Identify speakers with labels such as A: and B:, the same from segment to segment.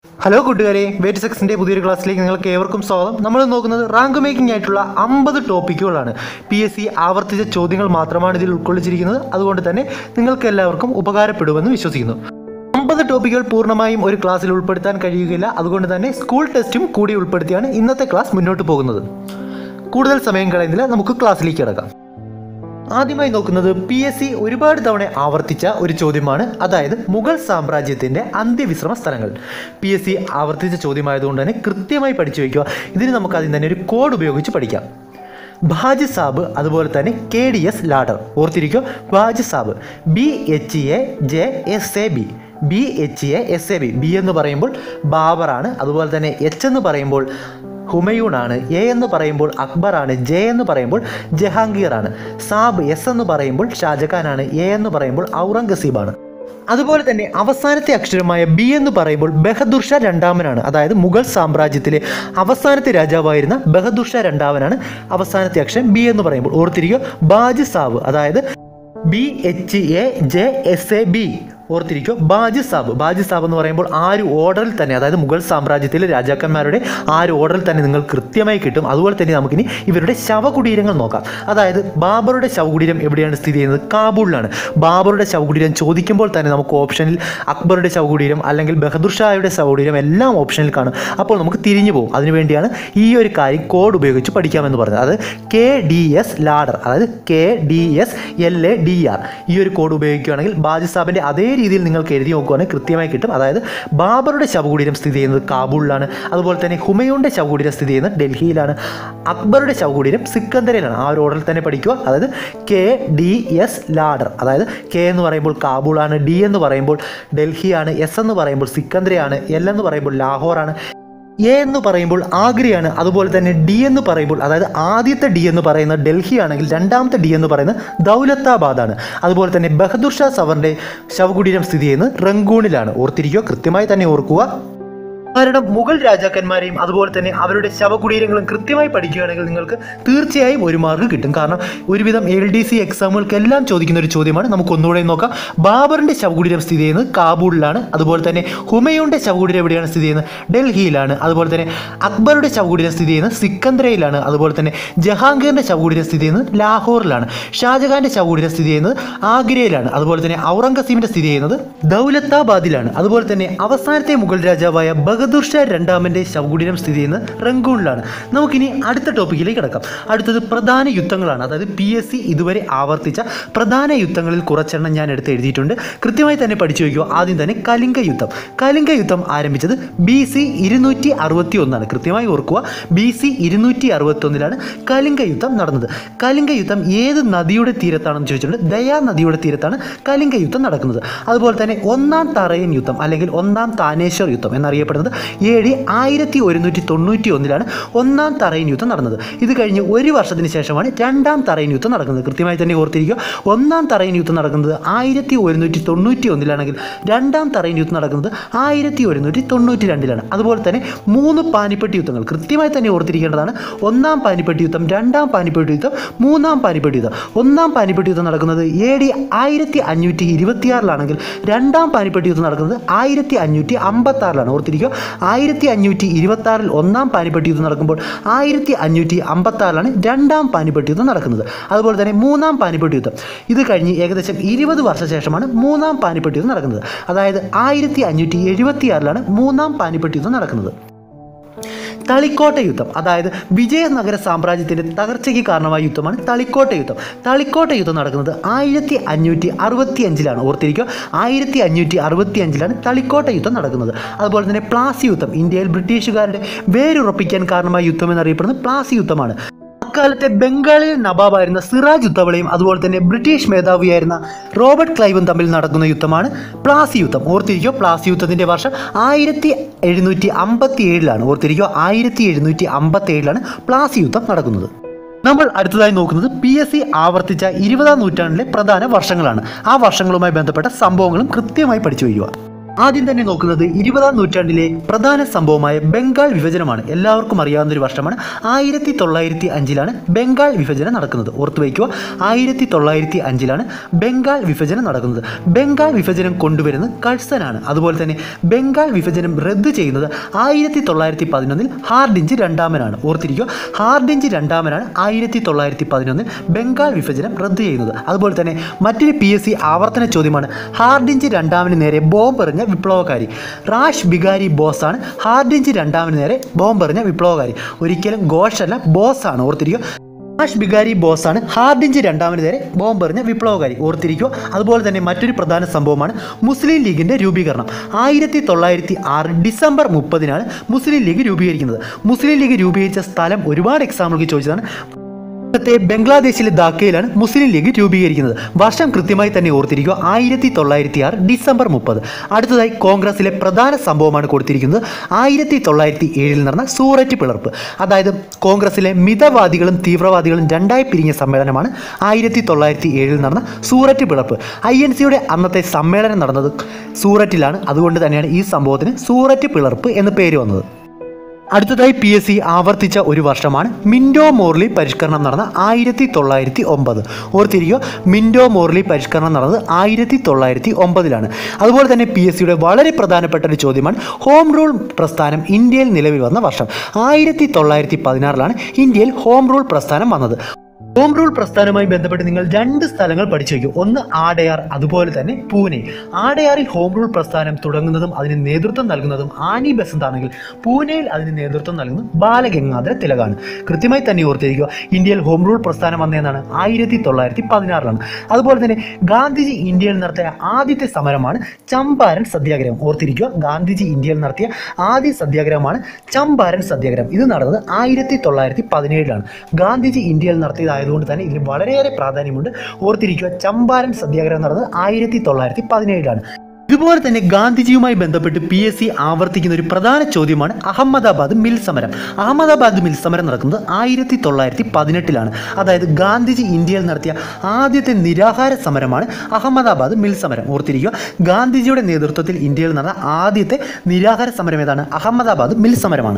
A: hello കൂട്ടുകാരെ weight സെക്സിൻ്റെ പുതിയൊരു ക്ലാസ്സിലേക്ക് നിങ്ങൾക്ക് ഏവർക്കും സ്വാഗതം നമ്മൾ നോക്കുന്നത് റാങ്ക് മേക്കിംഗ് ആയിട്ടുള്ള അമ്പത് ടോപ്പിക്കുകളാണ് പി എസ് സി ആവർത്തിച്ച ചോദ്യങ്ങൾ മാത്രമാണ് ഇതിൽ ഉൾക്കൊള്ളിച്ചിരിക്കുന്നത് അതുകൊണ്ട് തന്നെ നിങ്ങൾക്ക് എല്ലാവർക്കും ഉപകാരപ്പെടുമെന്ന് വിശ്വസിക്കുന്നു അമ്പത് ടോപ്പിക്കുകൾ പൂർണ്ണമായും ഒരു ക്ലാസ്സിൽ ഉൾപ്പെടുത്താൻ കഴിയുകയില്ല അതുകൊണ്ട് തന്നെ സ്കൂൾ ടെസ്റ്റും കൂടി ഉൾപ്പെടുത്തിയാണ് ഇന്നത്തെ ക്ലാസ് മുന്നോട്ട് പോകുന്നത് കൂടുതൽ സമയം കളയുന്നില്ല നമുക്ക് ക്ലാസ്സിലേക്ക് കിടക്കാം ആദ്യമായി നോക്കുന്നത് പി എസ് സി ഒരുപാട് തവണ ആവർത്തിച്ച ഒരു ചോദ്യമാണ് അതായത് മുഗൾ സാമ്രാജ്യത്തിന്റെ അന്ത്യവിശ്രമ സ്ഥലങ്ങൾ പി എസ് സി ആവർത്തിച്ച ചോദ്യമായതുകൊണ്ട് തന്നെ കൃത്യമായി പഠിച്ചു വയ്ക്കുക ഇതിന് നമുക്ക് ആദ്യം തന്നെ ഒരു കോഡ് ഉപയോഗിച്ച് പഠിക്കാം ഭാജ് സാബ് അതുപോലെ തന്നെ കെ ഡി എസ് ലാഡർ ഓർത്തിരിക്കുക ഭാജ് സാബ് B H A J S A B B H A S A B B എന്ന് പറയുമ്പോൾ ബാബറാണ് അതുപോലെ തന്നെ എച്ച് എന്ന് പറയുമ്പോൾ ഹുമയൂണാണ് എ എന്ന് പറയുമ്പോൾ അക്ബറാണ് ജെ എന്ന് പറയുമ്പോൾ ജഹാംഗീറാണ് സാബ് എസ് എന്ന് പറയുമ്പോൾ ഷാജഹാനാണ് എ എന്ന് പറയുമ്പോൾ ഔറംഗസീബാണ് അതുപോലെ തന്നെ അവസാനത്തെ അക്ഷരമായ ബി എന്ന് പറയുമ്പോൾ ബഹദൂർ ഷാ രണ്ടാമനാണ് അതായത് മുഗൾ സാമ്രാജ്യത്തിലെ അവസാനത്തെ രാജാവായിരുന്ന ബഹദൂർ ഷാ രണ്ടാമനാണ് അവസാനത്തെ അക്ഷരം ബി എന്ന് പറയുമ്പോൾ ഓർത്തിരിക്കുക ബാജ് സാബ് അതായത് B H A J S A B ഓർത്തിരിക്കുക ബാജ് സാബ് ബാജ് സാബ് എന്ന് പറയുമ്പോൾ ആ ഒരു ഓർഡറിൽ തന്നെ അതായത് മുഗൾ സാമ്രാജ്യത്തിലെ രാജാക്കന്മാരുടെ ആ ഒരു ഓർഡറിൽ തന്നെ നിങ്ങൾ കൃത്യമായി കിട്ടും അതുപോലെ തന്നെ നമുക്കിനി ഇവരുടെ ശവകുടീരങ്ങൾ നോക്കാം അതായത് ബാബറുടെ ശവകുടീരം എവിടെയാണ് സ്ഥിതി ചെയ്യുന്നത് കാബൂളിലാണ് ബാബറുടെ ശവകുടീരം ചോദിക്കുമ്പോൾ തന്നെ നമുക്ക് ഓപ്ഷനിൽ അക്ബറുടെ ശവകുടീരം അല്ലെങ്കിൽ ബഹദൂർ ഷായുടെ ശവകുടീരം എല്ലാം ഓപ്ഷനിൽ കാണും അപ്പോൾ നമുക്ക് തിരിഞ്ഞു പോകും അതിനുവേണ്ടിയാണ് ഈ ഒരു കാര്യം കോഡ് ഉപയോഗിച്ച് പഠിക്കാമെന്ന് പറഞ്ഞത് അത് കെ ഡി എസ് ലാഡർ അതായത് K D S L A D R ഈ ഒരു കോഡ് ഉപയോഗിക്കുകയാണെങ്കിൽ ബാജ് സാബിൻ്റെ അതേ രീതിയിൽ നിങ്ങൾക്ക് എഴുതി നോക്കുകയാണെങ്കിൽ കൃത്യമായി കിട്ടും അതായത് ബാബറുടെ ശവകുടീരം സ്ഥിതി ചെയ്യുന്നത് കാബൂളിലാണ് അതുപോലെ തന്നെ ഹുമയൂണിൻ്റെ ശവകുടീരം സ്ഥിതി ചെയ്യുന്നത് ഡൽഹിയിലാണ് അക്ബറുടെ ശവകുടീരം സിക്കന്ദരയിലാണ് ആ ഒരു ഓർഡറിൽ തന്നെ പഠിക്കുക അതായത് കെ ഡി എസ് ലാഡർ അതായത് കെ എന്ന് പറയുമ്പോൾ കാബൂളാണ് ഡി എന്ന് പറയുമ്പോൾ ഡൽഹിയാണ് എസ് എന്ന് പറയുമ്പോൾ സിക്കന്ദരയാണ് എൽ എന്ന് പറയുമ്പോൾ ലാഹോറാണ് എ എന്ന് പറയുമ്പോൾ ആഗ്രയാണ് അതുപോലെ തന്നെ ഡി എന്ന് പറയുമ്പോൾ അതായത് ആദ്യത്തെ ഡി എന്ന് പറയുന്നത് ഡൽഹി ആണെങ്കിൽ രണ്ടാമത്തെ ഡി എന്ന് പറയുന്നത് ദൗലത്താബാദാണ് അതുപോലെ തന്നെ ബഹദൂർ ഷാ സവറിൻ്റെ ശവകുടീരം സ്ഥിതി ചെയ്യുന്നത് റംഗൂണിലാണ് ഓർത്തിരിക്കുക കൃത്യമായി തന്നെ ഓർക്കുക കാരണം മുഗൾ രാജാക്കന്മാരെയും അതുപോലെ തന്നെ അവരുടെ ശവകുടീരങ്ങളും കൃത്യമായി പഠിക്കുകയാണെങ്കിൽ നിങ്ങൾക്ക് തീർച്ചയായും ഒരു മാർക്ക് കിട്ടും കാരണം ഒരുവിധം എൽ ഡി സി എക്സാമുകൾക്കെല്ലാം ചോദിക്കുന്ന ഒരു ചോദ്യമാണ് നമുക്ക് ഒന്നുകൂടെ നോക്കാം ബാബറിന്റെ ശവകുടീരം സ്ഥിതി ചെയ്യുന്നത് കാബൂളിലാണ് അതുപോലെ തന്നെ ഹുമയൂണിന്റെ ശവകുടീരം എവിടെയാണ് സ്ഥിതി ചെയ്യുന്നത് ഡൽഹിയിലാണ് അതുപോലെ തന്നെ അക്ബറുടെ ശവകുടീരം സ്ഥിതി ചെയ്യുന്നത് സിക്കന്ദരയിലാണ് അതുപോലെ തന്നെ ജഹാംഗീറിന്റെ ശവകുടീരം സ്ഥിതി ചെയ്യുന്നത് ലാഹോറിലാണ് ഷാജഹാന്റെ ശവകുടീരം സ്ഥിതി ചെയ്യുന്നത് ആഗ്രയിലാണ് അതുപോലെ തന്നെ ഔറംഗസീബിന്റെ സ്ഥിതി ചെയ്യുന്നത് ദൗലത്താബാദിലാണ് അതുപോലെ തന്നെ അവസാനത്തെ മുഗൾ രാജാവായ ബഹദൂർ ഷാ രണ്ടാമന്റെ ശവകുടീരം സ്ഥിതി ചെയ്യുന്നത് റംഗൂണിലാണ് നമുക്കിനി അടുത്ത ടോപ്പിക്കിലേക്ക് കിടക്കാം അടുത്തത് പ്രധാന യുദ്ധങ്ങളാണ് അതായത് പി എസ് സി ഇതുവരെ ആവർത്തിച്ച പ്രധാന യുദ്ധങ്ങളിൽ കുറച്ചെണ്ണം ഞാൻ എടുത്ത് എഴുതിയിട്ടുണ്ട് കൃത്യമായി തന്നെ പഠിച്ചു വയ്ക്കുക ആദ്യം തന്നെ കലിംഗ യുദ്ധം കലിംഗ യുദ്ധം ആരംഭിച്ചത് ബി സി ഇരുന്നൂറ്റി അറുപത്തി ഒന്നാണ് കൃത്യമായി ഓർക്കുക ബി സി ഇരുന്നൂറ്റി അറുപത്തി ഒന്നിലാണ് കലിംഗ യുദ്ധം നടന്നത് കലിംഗ യുദ്ധം ഏത് നദിയുടെ തീരത്താണെന്ന് ചോദിച്ചിട്ടുണ്ട് ദയാ നദിയുടെ തീരത്താണ് കലിംഗ യുദ്ധം നടക്കുന്നത് അതുപോലെ തന്നെ ഒന്നാം തറയൻ യുദ്ധം അല്ലെങ്കിൽ ഒന്നാം താനേശ്വർ യുദ്ധം എന്നറിയപ്പെടുന്നത് എ ഡി ആയിരത്തി ഒരുന്നൂറ്റി തൊണ്ണൂറ്റി ഒന്നിലാണ് ഒന്നാം തറയൻ യുദ്ധം നടന്നത് ഇത് കഴിഞ്ഞ് ഒരു വർഷത്തിന് ശേഷമാണ് രണ്ടാം തറയൻ യുദ്ധം നടക്കുന്നത് കൃത്യമായി തന്നെ ഓർത്തിരിക്കുക ഒന്നാം തറയൻ യുദ്ധം നടക്കുന്നത് ആയിരത്തി ഒരുന്നൂറ്റി തൊണ്ണൂറ്റി ഒന്നിലാണെങ്കിൽ രണ്ടാം തറയൻ യുദ്ധം നടക്കുന്നത് ആയിരത്തി ഒരുന്നൂറ്റി തൊണ്ണൂറ്റി രണ്ടിലാണ് അതുപോലെ തന്നെ മൂന്ന് പാനിപ്പെട്ടി യുദ്ധങ്ങൾ കൃത്യമായി തന്നെ ഓർത്തിരിക്കേണ്ടതാണ് ഒന്നാം പാനിപ്പെട്ടി യുദ്ധം രണ്ടാം പാനിപ്പെട്ടി യുദ്ധം മൂന്നാം പാനിപ്പെട്ടി യുദ്ധം ഒന്നാം പാനിപ്പെട്ടി യുദ്ധം നടക്കുന്നത് എ ഡി ആയിരത്തി അഞ്ഞൂറ്റി ഇരുപത്തിയാറിലാണെങ്കിൽ രണ്ടാം പാനിപ്പെട്ടി യുദ്ധം നടക്കുന്നത് ആയിരത്തി അഞ്ഞൂറ്റി അമ്പത്തി ആറിലാണ് ഓർത്തിരിക്കുക ആയിരത്തി അഞ്ഞൂറ്റി ഇരുപത്തി ആറിൽ ഒന്നാം പാനിപ്പെട്ടി യുദ്ധം നടക്കുമ്പോൾ ആയിരത്തി അഞ്ഞൂറ്റി അമ്പത്തി ആറിലാണ് രണ്ടാം പാനിപ്പെട്ടി യുദ്ധം നടക്കുന്നത് അതുപോലെ തന്നെ മൂന്നാം പാനിപ്പെട്ടി യുദ്ധം ഇത് കഴിഞ്ഞ് ഏകദേശം ഇരുപത് വർഷ ശേഷമാണ് മൂന്നാം പാനിപ്പെട്ടി യുദ്ധം നടക്കുന്നത് അതായത് ആയിരത്തി അഞ്ഞൂറ്റി എഴുപത്തിയാറിലാണ് മൂന്നാം പാനിപ്പെട്ടി യുദ്ധം നടക്കുന്നത് തളിക്കോട്ട യുദ്ധം അതായത് വിജയനഗര സാമ്രാജ്യത്തിൻ്റെ തകർച്ചയ്ക്ക് കാരണമായ യുദ്ധമാണ് തളിക്കോട്ട യുദ്ധം തളിക്കോട്ട യുദ്ധം നടക്കുന്നത് ആയിരത്തി അഞ്ഞൂറ്റി അറുപത്തി അഞ്ചിലാണ് ഓർത്തിരിക്കുക ആയിരത്തി അഞ്ഞൂറ്റി അറുപത്തി അഞ്ചിലാണ് തളിക്കോട്ട യുദ്ധം നടക്കുന്നത് അതുപോലെ തന്നെ പ്ലാസി യുദ്ധം ഇന്ത്യയിൽ ബ്രിട്ടീഷുകാരുടെ വേരുറപ്പിക്കാൻ കാരണമായ യുദ്ധം എന്നറിയപ്പെടുന്നത് പ്ലാസി യുദ്ധമാണ് അക്കാലത്തെ ബംഗാളിലെ നവാബായിരുന്ന സിറാജ് ഉത്തവളയും അതുപോലെ തന്നെ ബ്രിട്ടീഷ് മേധാവിയായിരുന്ന റോബർട്ട് ക്ലൈവും തമ്മിൽ നടക്കുന്ന യുദ്ധമാണ് പ്ലാസി യുദ്ധം ഓർത്തിരിക്കുക പ്ലാസി യുദ്ധത്തിൻ്റെ വർഷം ആയിരത്തി എഴുന്നൂറ്റി അമ്പത്തി ഏഴിലാണ് ഓർത്തിരിക്കുക ആയിരത്തി എഴുന്നൂറ്റി അമ്പത്തി ഏഴിലാണ് പ്ലാസി യുദ്ധം നടക്കുന്നത് നമ്മൾ അടുത്തതായി നോക്കുന്നത് പി എസ് സി ആവർത്തിച്ച ഇരുപതാം നൂറ്റാണ്ടിലെ പ്രധാന വർഷങ്ങളാണ് ആ വർഷങ്ങളുമായി ബന്ധപ്പെട്ട സംഭവങ്ങളും കൃത്യമായി പഠിച്ചു വയ്ക്കുക ആദ്യം തന്നെ നോക്കുന്നത് ഇരുപതാം നൂറ്റാണ്ടിലെ പ്രധാന സംഭവമായ ബംഗാൾ വിഭജനമാണ് എല്ലാവർക്കും അറിയാവുന്ന ഒരു വർഷമാണ് ആയിരത്തി തൊള്ളായിരത്തി അഞ്ചിലാണ് ബംഗാൾ വിഭജനം നടക്കുന്നത് ഓർത്തു വയ്ക്കുക ആയിരത്തി തൊള്ളായിരത്തി അഞ്ചിലാണ് ബംഗാൾ വിഭജനം നടക്കുന്നത് ബംഗാൾ വിഭജനം കൊണ്ടുവരുന്നത് കഴ്സനാണ് അതുപോലെ തന്നെ ബംഗാൾ വിഭജനം റദ്ദ് ചെയ്യുന്നത് ആയിരത്തി തൊള്ളായിരത്തി പതിനൊന്നിൽ ഹാർഡിഞ്ച് രണ്ടാമനാണ് ഓർത്തിരിക്കുക ഹാർഡിഞ്ച് രണ്ടാമനാണ് ആയിരത്തി തൊള്ളായിരത്തി പതിനൊന്നിൽ ബംഗാൾ വിഭജനം റദ്ദ് ചെയ്യുന്നത് അതുപോലെ തന്നെ മറ്റൊരു പി എസ് സി ആവർത്തന ചോദ്യമാണ് ഹാർഡിഞ്ച് രണ്ടാമന് നേരെ ബോംബ് എറിഞ്ഞ വിപ്ലവകാരി റാഷ് ബിഗാരി ബോസാണ് ഹാർഡിഞ്ച് രണ്ടാമന് നേരെ ബോംബ് എറിഞ്ഞ വിപ്ലവകാരി ഒരിക്കലും ഘോഷ് അല്ല ബോസ് ആണ് ഓർത്തിരിക്കുക റാഷ് ബിഗാരി ബോസാണ് ഹാർഡിഞ്ച് രണ്ടാമന് നേരെ ബോംബ് എറിഞ്ഞ വിപ്ലവകാരി ഓർത്തിരിക്കുക അതുപോലെ തന്നെ മറ്റൊരു പ്രധാന സംഭവമാണ് മുസ്ലിം ലീഗിൻ്റെ രൂപീകരണം ആയിരത്തി തൊള്ളായിരത്തി ആറ് ഡിസംബർ മുപ്പതിനാണ് മുസ്ലിം ലീഗ് രൂപീകരിക്കുന്നത് മുസ്ലിം ലീഗ് രൂപീകരിച്ച സ്ഥലം ഒരുപാട് എക്സാമ്പിൾക്ക് ചോദിച്ചതാണ് ഇന്നത്തെ ബംഗ്ലാദേശിലെ ധാക്കയിലാണ് മുസ്ലിം ലീഗ് രൂപീകരിക്കുന്നത് വർഷം കൃത്യമായി തന്നെ ഓർത്തിരിക്കുക ആയിരത്തി തൊള്ളായിരത്തി ആറ് ഡിസംബർ മുപ്പത് അടുത്തതായി കോൺഗ്രസിലെ പ്രധാന സംഭവമാണ് കൊടുത്തിരിക്കുന്നത് ആയിരത്തി തൊള്ളായിരത്തി ഏഴിൽ നടന്ന സൂററ്റ് പിളർപ്പ് അതായത് കോൺഗ്രസിലെ മിതവാദികളും തീവ്രവാദികളും രണ്ടായി പിരിഞ്ഞ സമ്മേളനമാണ് ആയിരത്തി തൊള്ളായിരത്തി ഏഴിൽ നടന്ന സൂററ്റ് പിളർപ്പ് ഐ എൻ സിയുടെ അന്നത്തെ സമ്മേളനം നടന്നത് സൂററ്റിലാണ് അതുകൊണ്ട് തന്നെയാണ് ഈ സംഭവത്തിന് സൂററ്റ് പിളർപ്പ് എന്ന് പേര് വന്നത് അടുത്തതായി പി എസ് സി ആവർത്തിച്ച ഒരു വർഷമാണ് മിൻഡോ മോർലി പരിഷ്കരണം നടന്ന ആയിരത്തി തൊള്ളായിരത്തി ഒമ്പത് ഓർത്തിരിക്കുക മിൻഡോ മോർലി പരിഷ്കരണം നടന്നത് ആയിരത്തി തൊള്ളായിരത്തി ഒമ്പതിലാണ് അതുപോലെ തന്നെ പി എസ് സിയുടെ വളരെ പ്രധാനപ്പെട്ട ഒരു ചോദ്യമാണ് ഹോം റൂൾ പ്രസ്ഥാനം ഇന്ത്യയിൽ നിലവിൽ വന്ന വർഷം ആയിരത്തി തൊള്ളായിരത്തി പതിനാറിലാണ് ഇന്ത്യയിൽ ഹോം റൂൾ പ്രസ്ഥാനം വന്നത് ഹോം റൂൾ പ്രസ്ഥാനവുമായി ബന്ധപ്പെട്ട് നിങ്ങൾ രണ്ട് സ്ഥലങ്ങൾ പഠിച്ചു വയ്ക്കും ഒന്ന് ആടയാർ അതുപോലെ തന്നെ പൂനെ ആടയാറിൽ ഹോം റൂൾ പ്രസ്ഥാനം തുടങ്ങുന്നതും അതിന് നേതൃത്വം നൽകുന്നതും ആനി ബസന്ത് ആണെങ്കിൽ പൂനെയിൽ അതിന് നേതൃത്വം നൽകുന്നത് ബാലഗംഗാധര തിലകാണ് കൃത്യമായി തന്നെ ഓർത്തിരിക്കുക ഇന്ത്യയിൽ ഹോം റൂൾ പ്രസ്ഥാനം വന്നതെന്നാണ് ആയിരത്തി തൊള്ളായിരത്തി പതിനാറിലാണ് അതുപോലെ തന്നെ ഗാന്ധിജി ഇന്ത്യയിൽ നടത്തിയ ആദ്യത്തെ സമരമാണ് ചമ്പാരൻ സത്യാഗ്രഹം ഓർത്തിരിക്കുക ഗാന്ധിജി ഇന്ത്യയിൽ നടത്തിയ ആദ്യ സത്യാഗ്രഹമാണ് ചമ്പാരൻ സത്യാഗ്രഹം ഇത് നടന്നത് ആയിരത്തി തൊള്ളായിരത്തി പതിനേഴിലാണ് ഗാന്ധിജി ഇന്ത്യയിൽ നടത്തിയതായതുകൊണ്ട് തന്നെ ഇതിന് വളരെയേറെ പ്രാധാന്യമുണ്ട് ഓർത്തിരിക്കുക ചമ്പാരൻ സത്യാഗ്രഹം നടന്നത് ആയിരത്തി തൊള്ളായിരത്തി പതിനേഴിലാണ് ഇതുപോലെ തന്നെ ഗാന്ധിജിയുമായി ബന്ധപ്പെട്ട് പി എസ് സി ആവർത്തിക്കുന്ന ഒരു പ്രധാന ചോദ്യമാണ് അഹമ്മദാബാദ് മിൽ സമരം അഹമ്മദാബാദ് മിൽ സമരം നടക്കുന്നത് ആയിരത്തി തൊള്ളായിരത്തി പതിനെട്ടിലാണ് അതായത് ഗാന്ധിജി ഇന്ത്യയിൽ നടത്തിയ ആദ്യത്തെ നിരാഹാര സമരമാണ് അഹമ്മദാബാദ് മിൽ സമരം ഓർത്തിരിക്കുക ഗാന്ധിജിയുടെ നേതൃത്വത്തിൽ ഇന്ത്യയിൽ നടന്ന ആദ്യത്തെ നിരാഹാര സമരം ഏതാണ് അഹമ്മദാബാദ് മിൽ സമരമാണ്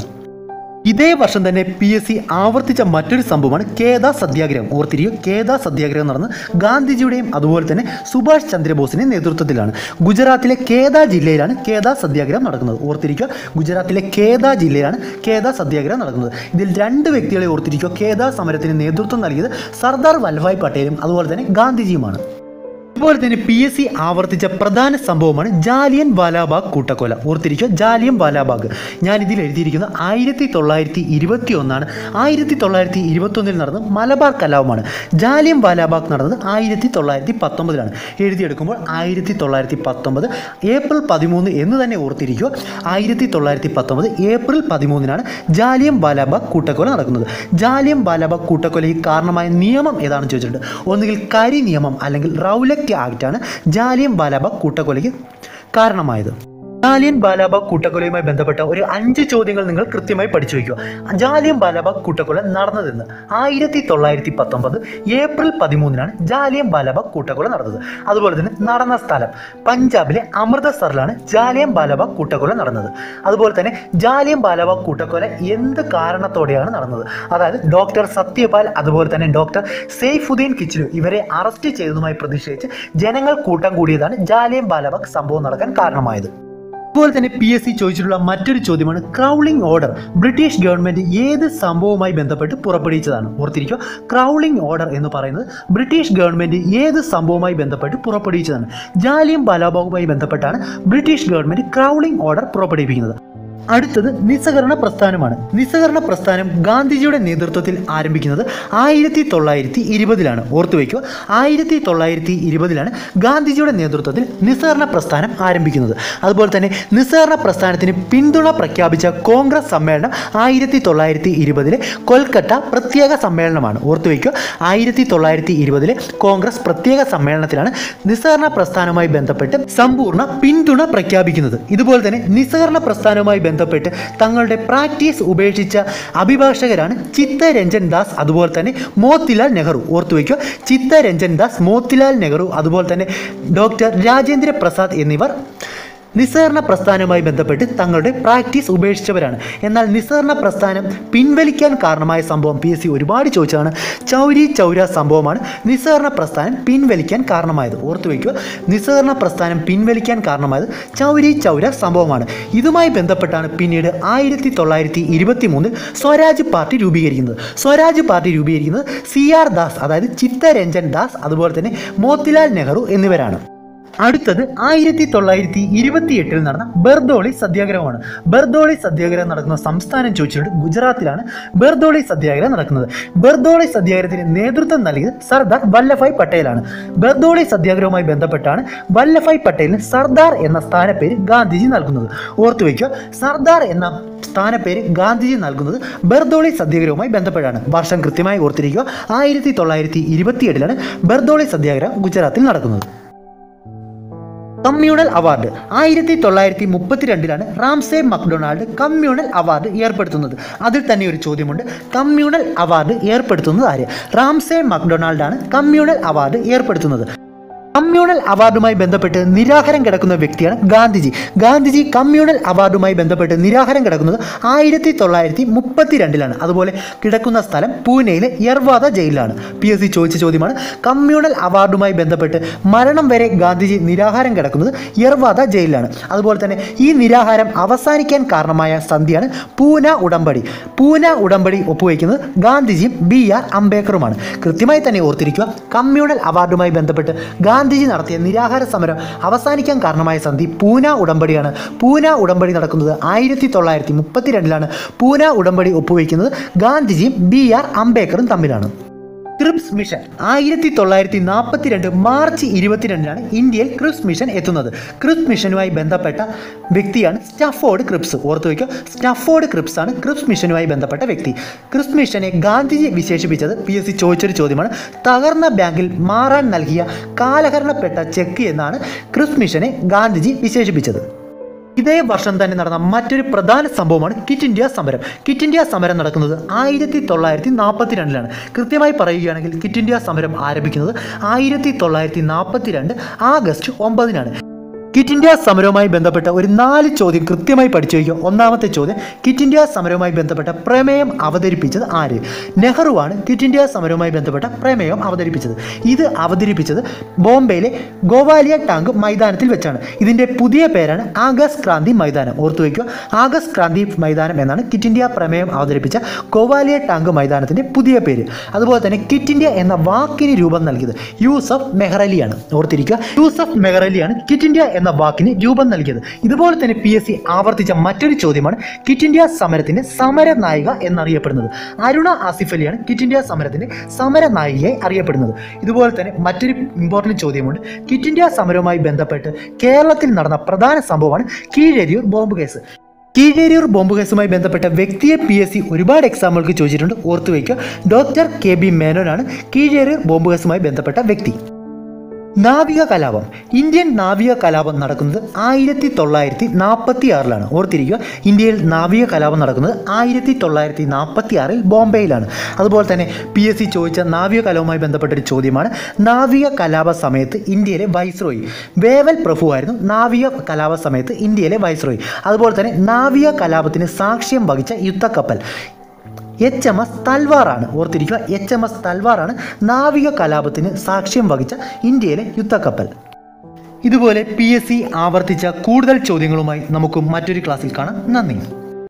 A: ഇതേ വർഷം തന്നെ പി എസ് സി ആവർത്തിച്ച മറ്റൊരു സംഭവമാണ് കേദ സത്യാഗ്രഹം ഓർത്തിരിക്കുക കേദ സത്യാഗ്രഹം നടന്ന് ഗാന്ധിജിയുടെയും അതുപോലെ തന്നെ സുഭാഷ് ചന്ദ്രബോസിന്റെ നേതൃത്വത്തിലാണ് ഗുജറാത്തിലെ കേദ ജില്ലയിലാണ് കേദ സത്യാഗ്രഹം നടക്കുന്നത് ഓർത്തിരിക്കുക ഗുജറാത്തിലെ കേദ ജില്ലയിലാണ് കേദ സത്യാഗ്രഹം നടക്കുന്നത് ഇതിൽ രണ്ട് വ്യക്തികളെ ഓർത്തിരിക്കുക കേദ സമരത്തിന് നേതൃത്വം നൽകിയത് സർദാർ വല്ലഭായ് പട്ടേലും അതുപോലെ തന്നെ ഗാന്ധിജിയുമാണ് അതുപോലെ തന്നെ പി എസ് സി ആവർത്തിച്ച പ്രധാന സംഭവമാണ് ജാലിയൻ വാലാബാഗ് കൂട്ടക്കൊല ഓർത്തിരിക്കുക ജാലിയൻ വാലാബാഗ് ഞാൻ ഇതിൽ എഴുതിയിരിക്കുന്നത് ആയിരത്തി തൊള്ളായിരത്തി ഇരുപത്തി ഒന്നാണ് ആയിരത്തി തൊള്ളായിരത്തി ഇരുപത്തൊന്നിൽ നടന്നത് മലബാർ കലാപമാണ് ജാലിയൻ വാലാബാഗ് നടന്നത് ആയിരത്തി തൊള്ളായിരത്തി പത്തൊമ്പതിലാണ് എഴുതിയെടുക്കുമ്പോൾ ആയിരത്തി തൊള്ളായിരത്തി പത്തൊമ്പത് ഏപ്രിൽ പതിമൂന്ന് എന്ന് തന്നെ ഓർത്തിരിക്കുക ആയിരത്തി തൊള്ളായിരത്തി പത്തൊമ്പത് ഏപ്രിൽ പതിമൂന്നിനാണ് ജാലിയൻ വാലാബാഗ് കൂട്ടക്കൊല നടക്കുന്നത് ജാലിയൻ വാലാബാഗ് കൂട്ടക്കൊലയ്ക്ക് കാരണമായ നിയമം ഏതാണെന്ന് ചോദിച്ചിട്ടുണ്ട് ഒന്നുകിൽ കരി നിയമം അല്ലെങ്കിൽ റൗലറ്റ് ആക്റ്റാണ് ജാലിയൻ വാലാബാഗ് കൂട്ടക്കൊലയ്ക്ക് കാരണമായത് ജാലിയൻ ബാലാബാഗ് കൂട്ടക്കൊലയുമായി ബന്ധപ്പെട്ട ഒരു അഞ്ച് ചോദ്യങ്ങൾ നിങ്ങൾ കൃത്യമായി പഠിച്ചു വയ്ക്കുക ജാലിയൻ ബാലാബാഗ് കൂട്ടക്കൊല നടന്നതെന്ന് ആയിരത്തി തൊള്ളായിരത്തി പത്തൊമ്പത് ഏപ്രിൽ പതിമൂന്നിനാണ് ജാലിയൻ ബാലാബാഗ് കൂട്ടക്കൊല നടന്നത് അതുപോലെ തന്നെ നടന്ന സ്ഥലം പഞ്ചാബിലെ അമൃതസറിലാണ് ജാലിയൻ ബാലാബാഗ് കൂട്ടക്കൊല നടന്നത് അതുപോലെ തന്നെ ജാലിയൻ ബാലാബാഗ് കൂട്ടക്കൊല എന്ത് കാരണത്തോടെയാണ് നടന്നത് അതായത് ഡോക്ടർ സത്യപാൽ അതുപോലെ തന്നെ ഡോക്ടർ സെയ്ഫുദ്ദീൻ കിച്ചിലു ഇവരെ അറസ്റ്റ് ചെയ്തതുമായി പ്രതിഷേധിച്ച് ജനങ്ങൾ കൂട്ടം കൂടിയതാണ് ജാലിയൻ ബാലാബാഗ് സംഭവം നടക്കാൻ കാരണമായത് അതുപോലെ തന്നെ പി എസ് സി ചോദിച്ചിട്ടുള്ള മറ്റൊരു ചോദ്യമാണ് ക്രൗളിംഗ് ഓർഡർ ബ്രിട്ടീഷ് ഗവൺമെന്റ് ഏത് സംഭവവുമായി ബന്ധപ്പെട്ട് പുറപ്പെടുവിച്ചതാണ് ഓർത്തിരിക്കുക ക്രൗളിംഗ് ഓർഡർ എന്ന് പറയുന്നത് ബ്രിട്ടീഷ് ഗവൺമെന്റ് ഏത് സംഭവവുമായി ബന്ധപ്പെട്ട് പുറപ്പെടുവിച്ചതാണ് ജാലിയം ബാലാബാഗുമായി ബന്ധപ്പെട്ടാണ് ബ്രിട്ടീഷ് ഗവൺമെന്റ് ക്രൗളിംഗ് ഓർഡർ പുറപ്പെടുവിക്കുന്നത് അടുത്തത് നിസ്സഹകരണ പ്രസ്ഥാനമാണ് നിസ്സഹകരണ പ്രസ്ഥാനം ഗാന്ധിജിയുടെ നേതൃത്വത്തിൽ ആരംഭിക്കുന്നത് ആയിരത്തി തൊള്ളായിരത്തി ഇരുപതിലാണ് ഓർത്തുവയ്ക്കുക ആയിരത്തി തൊള്ളായിരത്തി ഇരുപതിലാണ് ഗാന്ധിജിയുടെ നേതൃത്വത്തിൽ നിസ്സഹകരണ പ്രസ്ഥാനം ആരംഭിക്കുന്നത് അതുപോലെ തന്നെ നിസ്സഹകരണ പ്രസ്ഥാനത്തിന് പിന്തുണ പ്രഖ്യാപിച്ച കോൺഗ്രസ് സമ്മേളനം ആയിരത്തി തൊള്ളായിരത്തി ഇരുപതിലെ കൊൽക്കത്ത പ്രത്യേക സമ്മേളനമാണ് ഓർത്തുവയ്ക്കുക ആയിരത്തി തൊള്ളായിരത്തി ഇരുപതിലെ കോൺഗ്രസ് പ്രത്യേക സമ്മേളനത്തിലാണ് നിസ്സഹകരണ പ്രസ്ഥാനവുമായി ബന്ധപ്പെട്ട് സമ്പൂർണ്ണ പിന്തുണ പ്രഖ്യാപിക്കുന്നത് ഇതുപോലെ തന്നെ നിസ്സഹകരണ പ്രസ്ഥാനവുമായി ബന്ധപ്പെട്ട് തങ്ങളുടെ പ്രാക്ടീസ് ഉപേക്ഷിച്ച അഭിഭാഷകരാണ് ചിത്തരഞ്ജൻ ദാസ് അതുപോലെ തന്നെ മോത്തിലാൽ നെഹ്റു ഓർത്തുവയ്ക്കുക ചിത്തരഞ്ജൻ ദാസ് മോത്തിലാൽ നെഹ്റു അതുപോലെ തന്നെ ഡോക്ടർ രാജേന്ദ്ര പ്രസാദ് എന്നിവർ നിസ്സഹരണ പ്രസ്ഥാനവുമായി ബന്ധപ്പെട്ട് തങ്ങളുടെ പ്രാക്ടീസ് ഉപേക്ഷിച്ചവരാണ് എന്നാൽ നിസ്സഹരണ പ്രസ്ഥാനം പിൻവലിക്കാൻ കാരണമായ സംഭവം പി എസ് സി ഒരുപാട് ചോദിച്ചതാണ് ചൗരി ചൗര സംഭവമാണ് നിസ്സഹരണ പ്രസ്ഥാനം പിൻവലിക്കാൻ കാരണമായത് ഓർത്തു വയ്ക്കുക നിസ്സഹരണ പ്രസ്ഥാനം പിൻവലിക്കാൻ കാരണമായത് ചൗരി ചൗര സംഭവമാണ് ഇതുമായി ബന്ധപ്പെട്ടാണ് പിന്നീട് ആയിരത്തി തൊള്ളായിരത്തി ഇരുപത്തി മൂന്നിൽ സ്വരാജ് പാർട്ടി രൂപീകരിക്കുന്നത് സ്വരാജ് പാർട്ടി രൂപീകരിക്കുന്നത് സി ആർ ദാസ് അതായത് ചിത്തരഞ്ജൻ ദാസ് അതുപോലെ തന്നെ മോത്തിലാൽ നെഹ്റു എന്നിവരാണ് അടുത്തത് ആയിരത്തി തൊള്ളായിരത്തി ഇരുപത്തി എട്ടിൽ നടന്ന ബർദോളി സത്യാഗ്രഹമാണ് ബർദോളി സത്യാഗ്രഹം നടക്കുന്ന സംസ്ഥാനം ചോദിച്ചിട്ടുണ്ട് ഗുജറാത്തിലാണ് ബർദോളി സത്യാഗ്രഹം നടക്കുന്നത് ബർദോളി സത്യാഗ്രഹത്തിന് നേതൃത്വം നൽകിയത് സർദാർ വല്ലഭായ് പട്ടേലാണ് ബർദോളി സത്യാഗ്രഹവുമായി ബന്ധപ്പെട്ടാണ് വല്ലഭായ് പട്ടേലിന് സർദാർ എന്ന സ്ഥാനപ്പേര് ഗാന്ധിജി നൽകുന്നത് ഓർത്തു വയ്ക്കുക സർദാർ എന്ന സ്ഥാനപ്പേര് ഗാന്ധിജി നൽകുന്നത് ബർദോളി സത്യാഗ്രഹവുമായി ബന്ധപ്പെട്ടാണ് വർഷം കൃത്യമായി ഓർത്തിരിക്കുക ആയിരത്തി തൊള്ളായിരത്തി ഇരുപത്തിയെട്ടിലാണ് ബർദോളി സത്യാഗ്രഹം ഗുജറാത്തിൽ നടക്കുന്നത് കമ്മ്യൂണൽ അവാർഡ് ആയിരത്തി തൊള്ളായിരത്തി മുപ്പത്തിരണ്ടിലാണ് റാംസേ മക്ഡൊണാൾഡ് കമ്മ്യൂണൽ അവാർഡ് ഏർപ്പെടുത്തുന്നത് അതിൽ തന്നെ ഒരു ചോദ്യമുണ്ട് കമ്മ്യൂണൽ അവാർഡ് ഏർപ്പെടുത്തുന്നത് ആര് റാംസേ മക്ഡൊണാൾഡാണ് കമ്മ്യൂണൽ അവാർഡ് ഏർപ്പെടുത്തുന്നത് കമ്മ്യൂണൽ അവാർഡുമായി ബന്ധപ്പെട്ട് നിരാഹാരം കിടക്കുന്ന വ്യക്തിയാണ് ഗാന്ധിജി ഗാന്ധിജി കമ്മ്യൂണൽ അവാർഡുമായി ബന്ധപ്പെട്ട് നിരാഹാരം കിടക്കുന്നത് ആയിരത്തി തൊള്ളായിരത്തി മുപ്പത്തിരണ്ടിലാണ് അതുപോലെ കിടക്കുന്ന സ്ഥലം പൂനെയിലെ യർവാദ ജയിലിലാണ് പി എസ് സി ചോദിച്ച ചോദ്യമാണ് കമ്മ്യൂണൽ അവാർഡുമായി ബന്ധപ്പെട്ട് മരണം വരെ ഗാന്ധിജി നിരാഹാരം കിടക്കുന്നത് യർവാദ ജയിലിലാണ് അതുപോലെ തന്നെ ഈ നിരാഹാരം അവസാനിക്കാൻ കാരണമായ സന്ധിയാണ് പൂന ഉടമ്പടി പൂന ഉടമ്പടി ഒപ്പുവയ്ക്കുന്നത് ഗാന്ധിജിയും ബി ആർ അംബേദ്കറുമാണ് കൃത്യമായി തന്നെ ഓർത്തിരിക്കുക കമ്മ്യൂണൽ അവാർഡുമായി ബന്ധപ്പെട്ട് ഗാന്ധിജി നടത്തിയ നിരാഹാര സമരം അവസാനിക്കാൻ കാരണമായ സന്ധി പൂന ഉടമ്പടിയാണ് പൂന ഉടമ്പടി നടക്കുന്നത് ആയിരത്തി തൊള്ളായിരത്തി മുപ്പത്തിരണ്ടിലാണ് പൂന ഉടമ്പടി ഒപ്പുവയ്ക്കുന്നത് ഗാന്ധിജിയും ബി ആർ അംബേദ്കറും തമ്മിലാണ് ക്രിപ്സ് മിഷൻ ആയിരത്തി തൊള്ളായിരത്തി നാൽപ്പത്തിരണ്ട് മാർച്ച് ഇരുപത്തിരണ്ടിനാണ് ഇന്ത്യയിൽ ക്രിപ്സ് മിഷൻ എത്തുന്നത് ക്രിപ്സ് മിഷനുമായി ബന്ധപ്പെട്ട വ്യക്തിയാണ് സ്റ്റഫോർഡ് ക്രിപ്സ് ഓർത്തു വയ്ക്കുക സ്റ്റഫോർഡ് ക്രിപ്സ് ആണ് ക്രിപ്സ് മിഷനുമായി ബന്ധപ്പെട്ട വ്യക്തി ക്രിപ്സ് മിഷനെ ഗാന്ധിജി വിശേഷിപ്പിച്ചത് പി എസ് സി ചോദിച്ചൊരു ചോദ്യമാണ് തകർന്ന ബാങ്കിൽ മാറാൻ നൽകിയ കാലഹരണപ്പെട്ട ചെക്ക് എന്നാണ് ക്രിപ്സ് മിഷനെ ഗാന്ധിജി വിശേഷിപ്പിച്ചത് ഇതേ വർഷം തന്നെ നടന്ന മറ്റൊരു പ്രധാന സംഭവമാണ് കിറ്റ് ഇന്ത്യ സമരം കിറ്റ് ഇന്ത്യ സമരം നടക്കുന്നത് ആയിരത്തി തൊള്ളായിരത്തി നാൽപ്പത്തി രണ്ടിലാണ് കൃത്യമായി പറയുകയാണെങ്കിൽ കിറ്റ് ഇന്ത്യ സമരം ആരംഭിക്കുന്നത് ആയിരത്തി തൊള്ളായിരത്തി നാൽപ്പത്തി രണ്ട് ആഗസ്റ്റ് ഒമ്പതിനാണ് കിറ്റ് ഇന്ത്യ സമരവുമായി ബന്ധപ്പെട്ട ഒരു നാല് ചോദ്യം കൃത്യമായി പഠിച്ചു വയ്ക്കുക ഒന്നാമത്തെ ചോദ്യം കിറ്റ് ഇന്ത്യ സമരവുമായി ബന്ധപ്പെട്ട പ്രമേയം അവതരിപ്പിച്ചത് ആര് നെഹ്റുവാണ് കിറ്റ് ഇന്ത്യ സമരവുമായി ബന്ധപ്പെട്ട പ്രമേയം അവതരിപ്പിച്ചത് ഇത് അവതരിപ്പിച്ചത് ബോംബെയിലെ ഗോവാലിയ ടാങ്ക് മൈതാനത്തിൽ വെച്ചാണ് ഇതിൻ്റെ പുതിയ പേരാണ് ആഗസ്റ്റ് ക്രാന്തി മൈതാനം ഓർത്തു വയ്ക്കുക ആഗസ്റ്റ് ക്രാന്തി മൈതാനം എന്നാണ് കിറ്റ് ഇന്ത്യ പ്രമേയം അവതരിപ്പിച്ച ഗോവാലിയ ടാങ്ക് മൈതാനത്തിൻ്റെ പുതിയ പേര് അതുപോലെ തന്നെ കിറ്റ് ഇന്ത്യ എന്ന വാക്കിന് രൂപം നൽകിയത് യൂസഫ് മെഹ്റലിയാണ് ഓർത്തിരിക്കുക യൂസഫ് മെഹ്റലിയാണ് കിറ്റ് ഇന്ത്യ എന്ന വാക്കിന് രൂപം നൽകിയത് ഇതുപോലെ തന്നെ പി എസ് സി ആവർത്തിച്ച മറ്റൊരു ചോദ്യമാണ് കിറ്റ് ഇന്ത്യ സമരത്തിന്റെ സമര നായിക എന്നറിയപ്പെടുന്നത് അരുണ ആസിഫ് അലിയാണ് കിറ്റ് ഇന്ത്യ സമരത്തിന്റെ സമര നായികയായി അറിയപ്പെടുന്നത് ഇതുപോലെ തന്നെ മറ്റൊരു ഇമ്പോർട്ടൻറ്റ് ചോദ്യമുണ്ട് കിറ്റ് ഇന്ത്യ സമരവുമായി ബന്ധപ്പെട്ട് കേരളത്തിൽ നടന്ന പ്രധാന സംഭവമാണ് Keezhariyur bomb case Keezhariyur bomb കേസുമായി ബന്ധപ്പെട്ട വ്യക്തിയെ പി എസ് സി ഒരുപാട് എക്സാമുകൾക്ക് ചോദിച്ചിട്ടുണ്ട് ഓർത്തു വയ്ക്കുക ഡോക്ടർ കെ ബി മേനോനാണ് കീഴേരിയൂർ ബോംബ് കേസുമായി ബന്ധപ്പെട്ട വ്യക്തി നാവിക കലാപം ഇന്ത്യൻ നാവിക കലാപം നടക്കുന്നത് ആയിരത്തി തൊള്ളായിരത്തി നാൽപ്പത്തി ആറിലാണ് ഓർത്തിരിക്കുക ഇന്ത്യയിൽ നാവിക കലാപം നടക്കുന്നത് ആയിരത്തി തൊള്ളായിരത്തി നാൽപ്പത്തി ആറിൽ ബോംബെയിലാണ് അതുപോലെ തന്നെ പി എസ് സി ചോദിച്ച നാവിക കലാപവുമായി ബന്ധപ്പെട്ട ഒരു ചോദ്യമാണ് നാവിക കലാപ സമയത്ത് ഇന്ത്യയിലെ വൈസ്രോയി വേവൽ പ്രഭുവായിരുന്നു നാവിക കലാപ സമയത്ത് ഇന്ത്യയിലെ വൈസ്രോയി അതുപോലെ തന്നെ നാവിക കലാപത്തിന് സാക്ഷ്യം വഹിച്ച യുദ്ധക്കപ്പൽ എച്ച് എം എസ് തൽവാറാണ് ഓർത്തിരിക്കുക എച്ച് എം എസ് തൽവാറാണ് നാവിക കലാപത്തിന് സാക്ഷ്യം വഹിച്ച ഇന്ത്യയിലെ യുദ്ധക്കപ്പൽ ഇതുപോലെ പി എസ് സി ആവർത്തിച്ച കൂടുതൽ ചോദ്യങ്ങളുമായി നമുക്ക് മറ്റൊരു ക്ലാസ്സിൽ കാണാം നന്ദി